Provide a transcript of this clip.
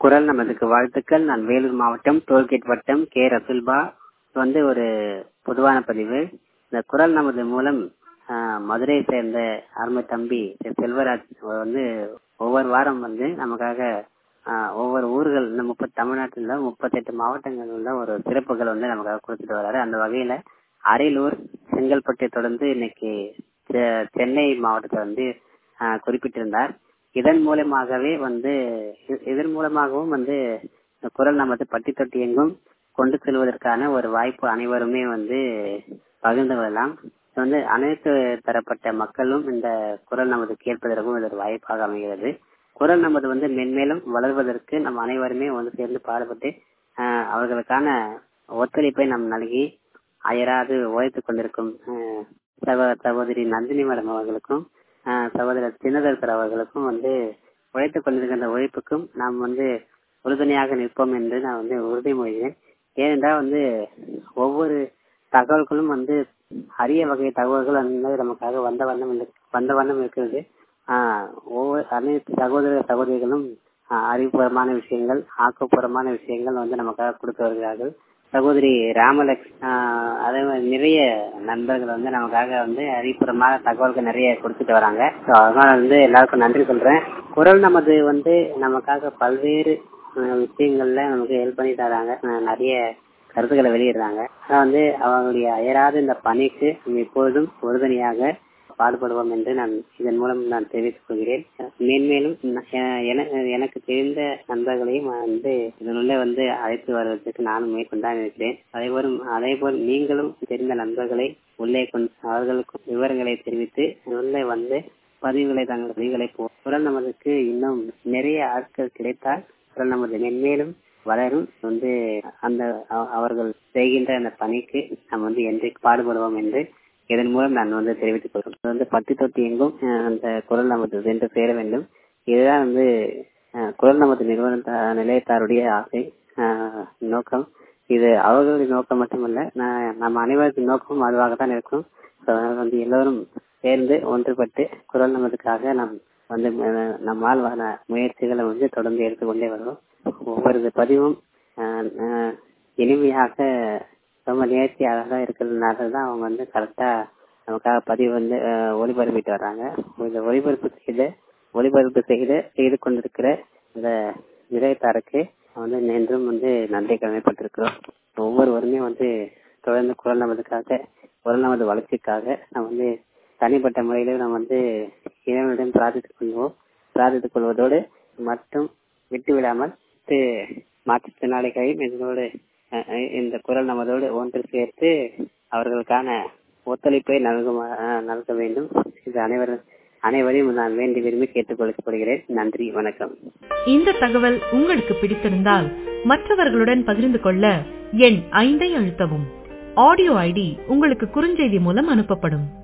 குரல் நமதுக்கு வாழ்த்துக்கள் நான் வேலூர் மாவட்டம் டோல்கேட் வட்டம் கே ரசுல்பா வந்து ஒரு பொதுவான பதிவு இந்த குரல் நமது மூலம் ஆஹ், மதுரையை சேர்ந்த அருமை தம்பி செல்வராஜ் வந்து ஒவ்வொரு வாரம் வந்து நமக்காக ஆஹ், ஒவ்வொரு ஊர்கள் இந்த முப்பத்தி தமிழ்நாட்டில் முப்பத்தெட்டு மாவட்டங்கள் உள்ள ஒரு சிறப்புகள் வந்து நமக்காக கொடுத்துட்டு வராரு அந்த வகையில அரியலூர் செங்கல்பட்டை தொடர்ந்து இன்னைக்கு செ- சென்னை மாவட்டத்தை வந்து ஆஹ், குறிப்பிட்டிருந்தார் இதன் மூலமாகவே வந்து இ- இதன் மூலமாகவும் வந்து இந்த குரல் நமது பட்டி தொட்டி எங்கும் கொண்டு செல்வதற்கான ஒரு வாய்ப்பு அனைவருமே வந்து பகிர்ந்து கொள்ளலாம் இது வந்து அனைத்து தரப்பட்ட மக்களும் இந்த குரல் நமது கேட்பதற்கும் இது ஒரு வாய்ப்பாக அமைகிறது குரல் நமது வந்து மென்மேலும் வளர்வதற்கு நம் அனைவருமே வந்து சேர்ந்து பாடுபட்டு ஆஹ், அவர்களுக்கான ஒத்துழைப்பை நாம் நல்கி அயராது உழைத்துக் கொண்டிருக்கும் ஆஹ், சகோ- சகோதரி நந்தினி மேடம் அவர்களுக்கும் ஆஹ், சகோதரர் சின்னதர்கர் அவர்களுக்கும் வந்து உழைத்துக் கொண்டிருக்கின்ற உழைப்புக்கும் நாம் வந்து உறுதுணையாக நிற்போம் என்று நான் வந்து உறுதிமொழிகிறேன் ஏனென்றால் வந்து ஒவ்வொரு தகவல்களும் வந்து அரிய வகை தகவல்கள் வந்து நமக்காக வந்த வண்ணம் இல்லை- வந்த வண்ணம் இருக்கிறது ஆஹ் ஒவ்வொரு அனைத்து சகோதர சகோதரிகளும் ஆஹ் அறிவுபூர்வமான விஷயங்கள் ஆக்கப்பூர்வமான விஷயங்கள் வந்து நமக்காக கொடுத்து வருகிறார்கள் சகோதரி ராமலக்ஷ் ஆஹ் அதே மாதிரி நிறைய நண்பர்கள் வந்து நமக்காக வந்து அறிவுபூர்வமான தகவல்கள் நிறைய கொடுத்துட்டு வராங்க So, அதனால வந்து எல்லாருக்கும் நன்றி சொல்றேன் குரல் நமது வந்து நமக்காக பல்வேறு ஆஹ் விஷயங்கள்ல நமக்கு ஹெல்ப் பண்ணி தராங்க ஆஹ் நிறைய கருத்துக்களை வெளியிடுறாங்க ஆனா வந்து அவங்களுடைய அயராத இந்த பணிக்கு நாம் எப்பொழுதும் உறுதுணையாக பாடுபடுவோம் என்று நான் இதன் மூலம் நான் தெரிவித்துக் கொள்கிறேன் மேன்மேலும் ந- எ- என- எனக்கு தெரிந்த நண்பர்களையும் வந்து இதனுள்ள வந்து அழைத்து வருவதற்கு நானும் மேற்கொண்டான் இருக்கிறேன் அதேபோல் அதேபோல் நீங்களும் தெரிந்த நண்பர்களை உள்ளே கொண்டு அவர்களுக்கும் விவரங்களை தெரிவித்து உள்ளே வந்து பதிவுகளை தங்கள் பதிவுகளை போ குரல் நமதுக்கு இன்னும் நிறைய ஆட்கள் கிடைத்தால் குரல் நமது மென்மேலும் வளரும் வந்து அந்த அவ- அவர்கள் செய்கின்ற அந்த பணிக்கு நாம் வந்து என்று பாடுபடுவோம் என்று இதன் மூலம் நான் வந்து தெரிவித்துக் கொள்கிறேன் இது வந்து பட்டி தொட்டி எங்கும் அஹ், அந்த குரல் நமது சென்று சேர வேண்டும் இதுதான் வந்து அஹ், குரல் நமது நிறுவன நிலையத்தாருடைய ஆசை அஹ், நோக்கம் இது அவர்களுடைய நோக்கம் மட்டுமல்ல நான் நம்ம அனைவருக்கும் நோக்கம் அதுவாகத்தான் இருக்கும் So, அதனால வந்து எல்லோரும் சேர்ந்து ஒன்றுபட்டு குரல் நமதுக்காக நாம் வந்து அஹ், நம்மால் வர முயற்சிகளை வந்து தொடர்ந்து எடுத்துக்கொண்டே வருவோம் ஒவ்வொரு பதிவும் அஹ், அஹ், இனிமையாக ரொம்ப நேர்த்தியாக தான் இருக்கிறதுனால தான் அவங்க வந்து கரெக்டா நமக்காக பதிவு வந்து அஹ், ஒளிபரப்பிட்டு வர்றாங்க இந்த ஒளிபரப்பு செய்து ஒளிபரப்பு செய்து செய்து கொண்டிருக்கிற இந்த நிலையத்தாருக்கு வந்து என்றும் வந்து நன்றி கடமைப்பட்டிருக்கிறோம் ஒவ்வொருவருமே வந்து தொடர்ந்து குரல் நமதுக்காக குரல் நமது வளர்ச்சிக்காக நம்ம வந்து தனிப்பட்ட முறையில நம்ம வந்து இறைவனிடம் பிரார்த்தித்துக் கொள்வோம் பிரார்த்தித்துக் கொள்வதோடு மற்றும் விட்டு விடாமல் மற்ற மாற்றுத்திறனாளிகளையும் இதனோடு அஹ், அஹ், இந்த குரல் நமதோடு ஒன்று சேர்த்து அவர்களுக்கான ஒத்துழைப்பை நல்க நல்க வேண்டும் இது அனைவரும் அனைவரையும் நான் வேண்டி விரும்பி கேட்டுக்கொள்ளப்படுகிறேன் நன்றி வணக்கம் இந்த தகவல் உங்களுக்கு பிடித்திருந்தால் மற்றவர்களுடன் பகிர்ந்து கொள்ள எண் ஐந்தை அழுத்தவும் ஆடியோ ஐடி உங்களுக்கு குறுஞ்செய்தி மூலம் அனுப்பப்படும்